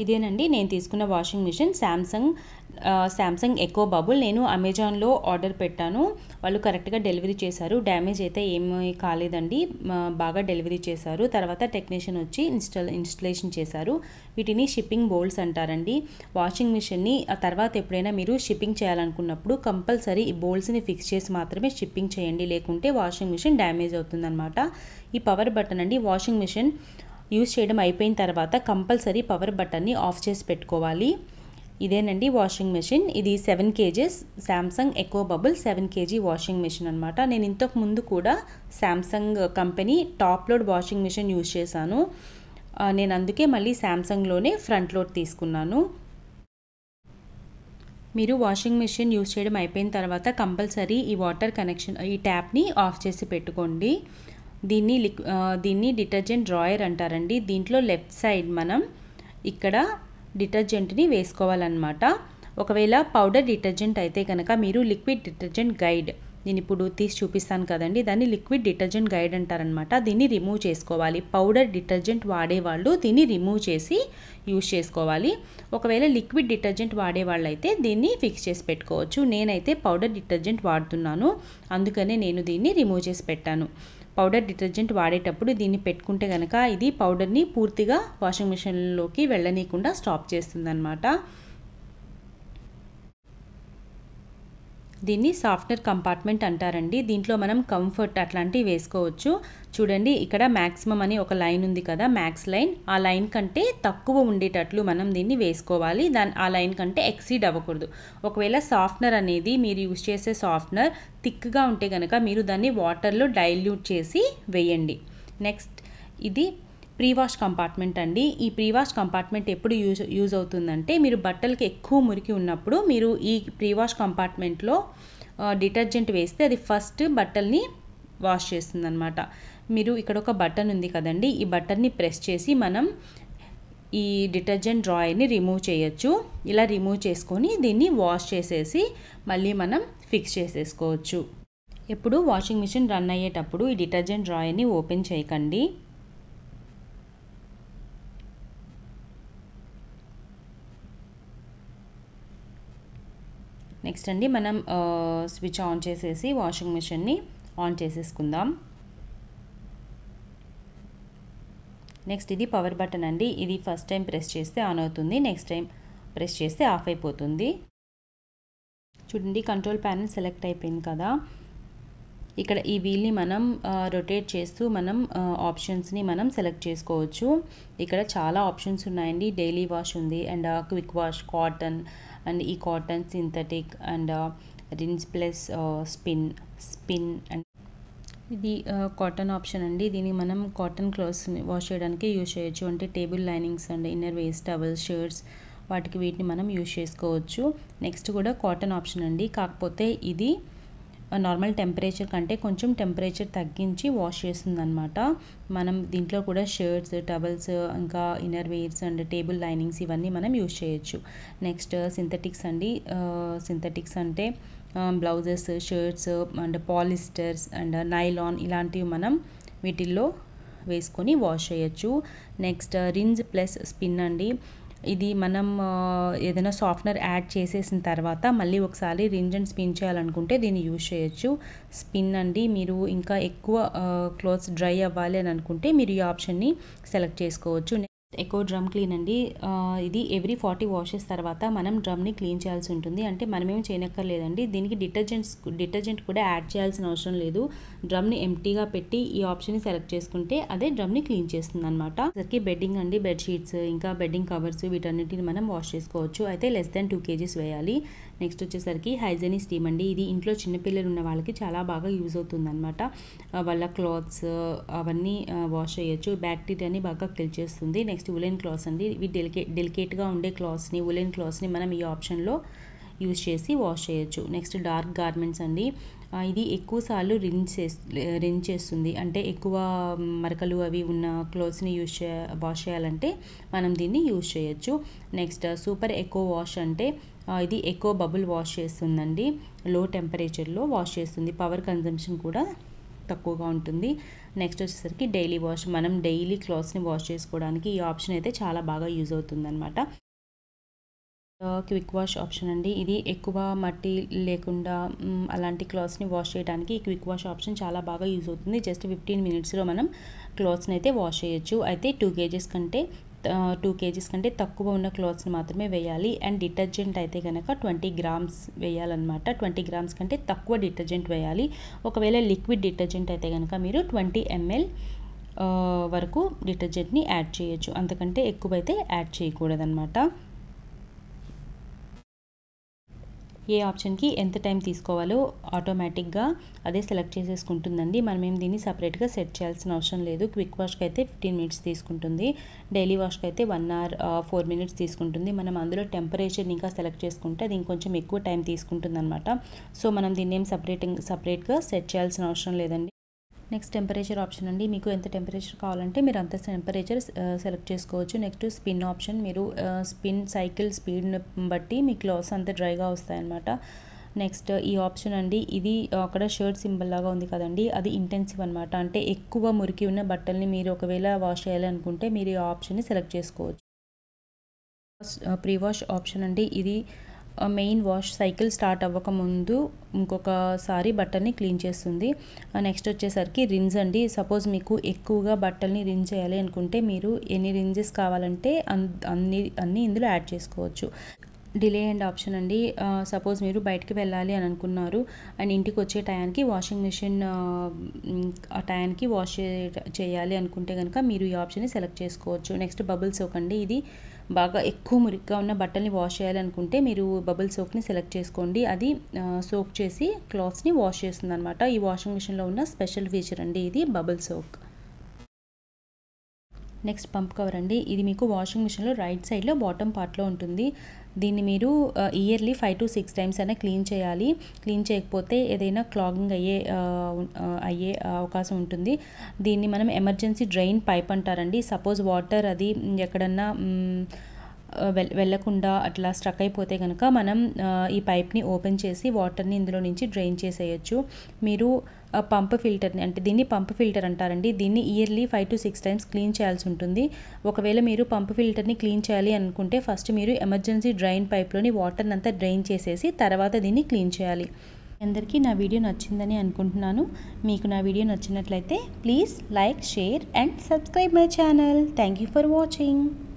ఇదేనండి నేను తీసుకున్న washing machine Samsung Samsung eco bubble నేను అమెజాన్లో ఆర్డర్ పెట్టాను వాళ్ళు కరెక్ట్గా డెలివరీ చేశారు డ్యామేజ్ అయితే ఏమీ కాలేదండి బాగా డెలివరీ చేశారు తర్వాత టెక్నీషియన్ వచ్చి ఇన్స్టాల్ ఇన్స్టలేషన్ చేశారు వీటిని షిప్పింగ్ బోల్డ్స్ అంటారండి వాషింగ్ మిషన్ని ఆ తర్వాత ఎప్పుడైనా మీరు షిప్పింగ్ చేయాలనుకున్నప్పుడు కంపల్సరీ ఈ బోల్డ్స్ని ఫిక్స్ చేసి మాత్రమే షిప్పింగ్ చేయండి లేకుంటే వాషింగ్ మిషన్ డ్యామేజ్ అవుతుందన్నమాట ఈ పవర్ బటన్ అండి వాషింగ్ మిషన్ యూజ్ చేయడం అయిపోయిన తర్వాత కంపల్సరీ పవర్ బటన్ని ఆఫ్ చేసి పెట్టుకోవాలి ఇదేనండి వాషింగ్ మెషిన్ ఇది seven kgs Samsung eco bubble seven kg washing machine అనమాట నేను ఇంతకు ముందు కూడా Samsung company top load washing machine use చేశాను నేను అందుకే మళ్ళీ శాంసంగ్లోనే ఫ్రంట్ లోడ్ తీసుకున్నాను మీరు వాషింగ్ మెషిన్ యూజ్ చేయడం అయిపోయిన తర్వాత కంపల్సరీ ఈ వాటర్ కనెక్షన్ ఈ ట్యాప్ని ఆఫ్ చేసి పెట్టుకోండి దీన్ని లిక్ దీన్ని డిటర్జెంట్ డ్రాయర్ అంటారండి దీంట్లో లెఫ్ట్ సైడ్ మనం ఇక్కడ డిటర్జెంట్ని వేసుకోవాలన్నమాట ఒకవేళ పౌడర్ డిటర్జెంట్ అయితే కనుక మీరు లిక్విడ్ డిటర్జెంట్ గైడ్ నేను ఇప్పుడు తీసి చూపిస్తాను కదండి దాన్ని లిక్విడ్ డిటర్జెంట్ గైడ్ అంటారనమాట దీన్ని రిమూవ్ చేసుకోవాలి పౌడర్ డిటర్జెంట్ వాడేవాళ్ళు దీన్ని రిమూవ్ చేసి యూజ్ చేసుకోవాలి ఒకవేళ లిక్విడ్ డిటర్జెంట్ వాడేవాళ్ళు అయితే దీన్ని ఫిక్స్ చేసి పెట్టుకోవచ్చు నేనైతే పౌడర్ డిటర్జెంట్ వాడుతున్నాను అందుకనే నేను దీన్ని రిమూవ్ చేసి పెట్టాను పౌడర్ డిటర్జెంట్ వాడేటప్పుడు దీన్ని పెట్టుకుంటే కనుక ఇది పౌడర్ని పూర్తిగా వాషింగ్ మిషన్లోకి వెళ్ళనీయకుండా స్టాప్ చేస్తుందన్నమాట దీన్ని సాఫ్ట్వేర్ కంపార్ట్మెంట్ అంటారండి దీంట్లో మనం కంఫర్ట్ అట్లాంటివి వేసుకోవచ్చు చూడండి ఇక్కడ మ్యాక్సిమం అని ఒక లైన్ ఉంది కదా మ్యాక్స్ లైన్ ఆ లైన్ కంటే తక్కువ ఉండేటట్లు మనం దీన్ని వేసుకోవాలి దాని ఆ లైన్ కంటే ఎక్సీడ్ అవ్వకూడదు ఒకవేళ సాఫ్ట్నర్ అనేది మీరు యూజ్ చేసే సాఫ్ట్నర్ థిక్గా ఉంటే కనుక మీరు దాన్ని వాటర్లో డైల్యూట్ చేసి వేయండి నెక్స్ట్ ఇది ప్రీ వాష్ కంపార్ట్మెంట్ అండి ఈ ప్రీ వాష్ కంపార్ట్మెంట్ ఎప్పుడు యూజ్ యూజ్ అవుతుందంటే మీరు బట్టలకి ఎక్కువ మురికి ఉన్నప్పుడు మీరు ఈ ప్రీ వాష్ కంపార్ట్మెంట్లో డిటర్జెంట్ వేస్తే అది ఫస్ట్ బట్టల్ని వాష్ చేస్తుందన్నమాట మీరు ఇక్కడ ఒక బటన్ ఉంది కదండి ఈ బటన్ని ప్రెస్ చేసి మనం ఈ డిటర్జెంట్ డ్రాయర్ని రిమూవ్ చేయొచ్చు ఇలా రిమూవ్ చేసుకొని దీన్ని వాష్ చేసేసి మళ్ళీ మనం ఫిక్స్ చేసేసుకోవచ్చు ఎప్పుడు వాషింగ్ మిషన్ రన్ అయ్యేటప్పుడు ఈ డిటర్జెంట్ డ్రాయర్ని ఓపెన్ చేయకండి నెక్స్ట్ అండి మనం స్విచ్ ఆన్ చేసేసి వాషింగ్ మిషన్ని ఆన్ చేసేసుకుందాం నెక్స్ట్ ఇది పవర్ బటన్ అండి ఇది ఫస్ట్ టైం ప్రెస్ చేస్తే ఆన్ అవుతుంది నెక్స్ట్ టైం ప్రెస్ చేస్తే ఆఫ్ అయిపోతుంది చూడండి కంట్రోల్ ప్యానల్ సెలెక్ట్ అయిపోయింది కదా ఇక్కడ ఈ వీల్ని మనం రొటేట్ చేస్తూ మనం ఆప్షన్స్ని మనం సెలెక్ట్ చేసుకోవచ్చు ఇక్కడ చాలా ఆప్షన్స్ ఉన్నాయండి డైలీ వాష్ ఉంది and quick wash cotton and ఈ cotton synthetic and rinse plus spin spin and ఇది కాటన్ ఆప్షన్ అండి దీన్ని మనం కాటన్ క్లాత్స్ని వాష్ చేయడానికి యూజ్ చేయొచ్చు అంటే table linings and inner vests towels shirts వాటికి వీటిని మనం యూజ్ చేసుకోవచ్చు నెక్స్ట్ కూడా కాటన్ ఆప్షన్ అండి కాకపోతే ఇది నార్మల్ టెంపరేచర్ కంటే కొంచెం టెంపరేచర్ తగ్గించి వాష్ చేస్తుందన్నమాట మనం దీంట్లో కూడా షర్ట్స్ టవల్స్ ఇంకా inner wears and table linings ఇవన్నీ మనం యూజ్ చేయొచ్చు నెక్స్ట్ సింథటిక్స్ అండి సింథటిక్స్ అంటే blouses shirts and polyesters and nylon ఇలాంటివి మనం వీటిల్లో వేసుకొని వాష్ చేయొచ్చు నెక్స్ట్ రిన్స్ ప్లస్ స్పిన్ అండి ఇది మనం ఏదైనా సాఫ్ట్నర్ యాడ్ చేసేసిన తర్వాత మళ్ళీ ఒకసారి రింజ్ అండ్ స్పిన్ చేయాలనుకుంటే దీన్ని యూజ్ చేయొచ్చు స్పిన్ అండి మీరు ఇంకా ఎక్కువ క్లోత్స్ డ్రై అవ్వాలి అని అనుకుంటే మీరు ఈ ఆప్షన్ని సెలెక్ట్ చేసుకోవచ్చు ఎకో డ్రమ్ క్లీన్ అండి ఇది ఎవ్రీ ఫార్టీ వాషెస్ తర్వాత మనం డ్రమ్ని క్లీన్ చేయాల్సి ఉంటుంది అంటే మనమేం చేయనక్కర్లేదండి దీనికి డిటర్జెంట్స్ డిటర్జెంట్ కూడా యాడ్ చేయాల్సిన అవసరం లేదు డ్రమ్ని ఎంటీగా పెట్టి ఈ ఆప్షన్ని సెలెక్ట్ చేసుకుంటే అదే డ్రమ్ని క్లీన్ చేస్తుంది అనమాట సరికి బెడ్డింగ్ అండి బెడ్షీట్స్ ఇంకా బెడ్డింగ్ కవర్స్ వీటన్నిటిని మనం వాష్ చేసుకోవచ్చు అయితే లెస్ దాన్ టూ కేజీస్ వేయాలి నెక్స్ట్ వచ్చేసరికి హైజెనీ స్టీమ్ అండి ఇది ఇంట్లో చిన్నపిల్లలు ఉన్న వాళ్ళకి చాలా బాగా యూజ్ అవుతుంది వాళ్ళ క్లాత్స్ అవన్నీ వాష్ చేయొచ్చు బ్యాక్టీరియాని బాగా కిల్ చేస్తుంది నెక్స్ట్ ఉలెన్ క్లాత్స్ అండి ఇవి డెలికేట్ డెలికేట్గా ఉండే క్లాత్స్ని ఉలెన్ క్లాత్స్ని మనం ఈ ఆప్షన్లో యూజ్ చేసి వాష్ చేయొచ్చు నెక్స్ట్ డార్క్ గార్మెంట్స్ అండి ఇది ఎక్కువ సార్లు రిన్స్ రిన్స్ చేస్తుంది అంటే ఎక్కువ మరకలు అవి ఉన్న క్లోత్స్ని యూజ్ చే వాష్ చేయాలంటే మనం దీన్ని యూజ్ చేయొచ్చు నెక్స్ట్ సూపర్ ఎకో వాష్ అంటే ఇది ఎక్కువ బబుల్ వాష్ చేస్తుందండి లో టెంపరేచర్లో వాష్ చేస్తుంది పవర్ కన్జంప్షన్ కూడా తక్కువగా ఉంటుంది నెక్స్ట్ వచ్చేసరికి డైలీ వాష్ మనం డైలీ క్లాత్స్ని వాష్ చేసుకోవడానికి ఈ ఆప్షన్ అయితే చాలా బాగా యూజ్ అవుతుందన్నమాట క్విక్ వాష్ ఆప్షన్ అండి ఇది ఎక్కువ మట్టి లేకుండా మ్, అలాంటి క్లాత్స్ని వాష్ చేయడానికి ఈ క్విక్ వాష్ ఆప్షన్ చాలా బాగా యూజ్ అవుతుంది జస్ట్ ఫిఫ్టీన్ మినిట్స్లో మనం క్లాత్స్ని అయితే వాష్ చేయొచ్చు అయితే టూ కేజెస్ కంటే టూ కేజీస్ కంటే తక్కువ ఉన్న క్లాత్స్ని మాత్రమే వేయాలి అండ్ డిటర్జెంట్ అయితే కనుక ట్వంటీ గ్రామ్స్ వేయాలన్నమాట ట్వంటీ గ్రామ్స్ కంటే తక్కువ డిటర్జెంట్ వేయాలి ఒకవేళ లిక్విడ్ డిటర్జెంట్ అయితే కనుక మీరు ట్వంటీ ఎంఎల్ వరకు డిటర్జెంట్ని యాడ్ చేయొచ్చు అంతకంటే ఎక్కువైతే యాడ్ చేయకూడదన్నమాట ఏ ఆప్షన్కి ఎంత టైం తీసుకోవాలో ఆటోమేటిక్గా అదే సెలెక్ట్ చేసేసుకుంటుందండి మనం ఏం దీన్ని సపరేట్గా సెట్ చేయాల్సిన అవసరం లేదు క్విక్ వాష్కి అయితే ఫిఫ్టీన్ మినిట్స్ తీసుకుంటుంది డైలీ వాష్కి అయితే వన్ అవర్ ఫోర్ మినిట్స్ తీసుకుంటుంది మనం అందులో టెంపరేచర్ ఇంకా సెలెక్ట్ చేసుకుంటే అది ఇంకొంచెం ఎక్కువ టైం తీసుకుంటుంది అనమాట సో మనం దీన్ని ఏం సపరేట్ సపరేట్గా సెట్ చేయాల్సిన అవసరం లేదండి నెక్స్ట్ టెంపరేచర్ ఆప్షన్ అండి మీకు ఎంత టెంపరేచర్ కావాలంటే మీరు అంత టెంపరేచర్ సెలెక్ట్ చేసుకోవచ్చు నెక్స్ట్ స్పిన్ ఆప్షన్ మీరు స్పిన్ సైకిల్ స్పీడ్ని బట్టి మీ క్లాత్స్ అంత డ్రైగా వస్తాయన్నమాట నెక్స్ట్ ఈ ఆప్షన్ అండి ఇది అక్కడ షర్ట్ సింబల్ లాగా ఉంది కదండి అది ఇంటెన్సివ్ అనమాట అంటే ఎక్కువ మురికి ఉన్న బట్టల్ని మీరు ఒకవేళ వాష్ చేయాలనుకుంటే మీరు ఈ ఆప్షన్ని సెలెక్ట్ చేసుకోవచ్చు ప్రీ వాష్ ఆప్షన్ అండి ఇది మెయిన్ వాష్ సైకిల్ స్టార్ట్ అవ్వక ముందు ఇంకొకసారి బట్టల్ని క్లీన్ చేస్తుంది నెక్స్ట్ వచ్చేసరికి రిన్స్ అండి సపోజ్ మీకు ఎక్కువగా బట్టల్ని రిన్ చేయాలి అనుకుంటే మీరు ఎన్ని రిన్జెస్ కావాలంటే అన్ని అన్నీ ఇందులో యాడ్ చేసుకోవచ్చు డిలే అండ్ ఆప్షన్ అండి సపోజ్ మీరు బయటికి వెళ్ళాలి అని అనుకున్నారు అండ్ ఇంటికి వచ్చే టయానికి వాషింగ్ మిషన్ ఆ టయానికి వాష్ చేయాలి అనుకుంటే కనుక మీరు ఈ ఆప్షన్ని సెలెక్ట్ చేసుకోవచ్చు నెక్స్ట్ బబుల్ సోక్ అండి ఇది బాగా ఎక్కువ మురిగ్గా ఉన్న బట్టల్ని వాష్ చేయాలనుకుంటే మీరు బబుల్ సోక్ని సెలెక్ట్ చేసుకోండి అది సోక్ చేసి క్లాత్స్ని వాష్ చేస్తుంది అనమాట ఈ వాషింగ్ మిషన్లో ఉన్న స్పెషల్ ఫీచర్ అండి ఇది bubble soak next pump cover అండి ఇది మీకు వాషింగ్ మిషన్లో రైట్ సైడ్లో బాటమ్ పార్ట్లో ఉంటుంది దీన్ని మీరు yearly five to six times అయినా క్లీన్ చేయాలి క్లీన్ చేయకపోతే ఏదైనా క్లాగింగ్ అయ్యే అయ్యే అవకాశం ఉంటుంది దీన్ని మనం ఎమర్జెన్సీ డ్రైన్ పైప్ అంటారండి సపోజ్ వాటర్ అది ఎక్కడన్నా వెళ్ళకుండా అట్లా స్ట్రక్ అయిపోతే కనుక మనం ఈ పైప్ని ఓపెన్ చేసి వాటర్ని ఇందులో నుంచి డ్రైన్ చేసేయచ్చు మీరు పంప్ ఫిల్టర్ని అంటే దీన్ని పంప్ ఫిల్టర్ అంటారండి దీన్ని yearly five to six times clean చేయాల్సి ఉంటుంది ఒకవేళ మీరు పంప్ ఫిల్టర్ని క్లీన్ చేయాలి అనుకుంటే ఫస్ట్ మీరు ఎమర్జెన్సీ డ్రైన్ పైప్లోని వాటర్ని అంతా డ్రైన్ చేసేసి తర్వాత దీన్ని క్లీన్ చేయాలి అందరికీ నా వీడియో నచ్చిందని అనుకుంటున్నాను మీకు నా వీడియో నచ్చినట్లయితే please like share and subscribe my channel thank you for watching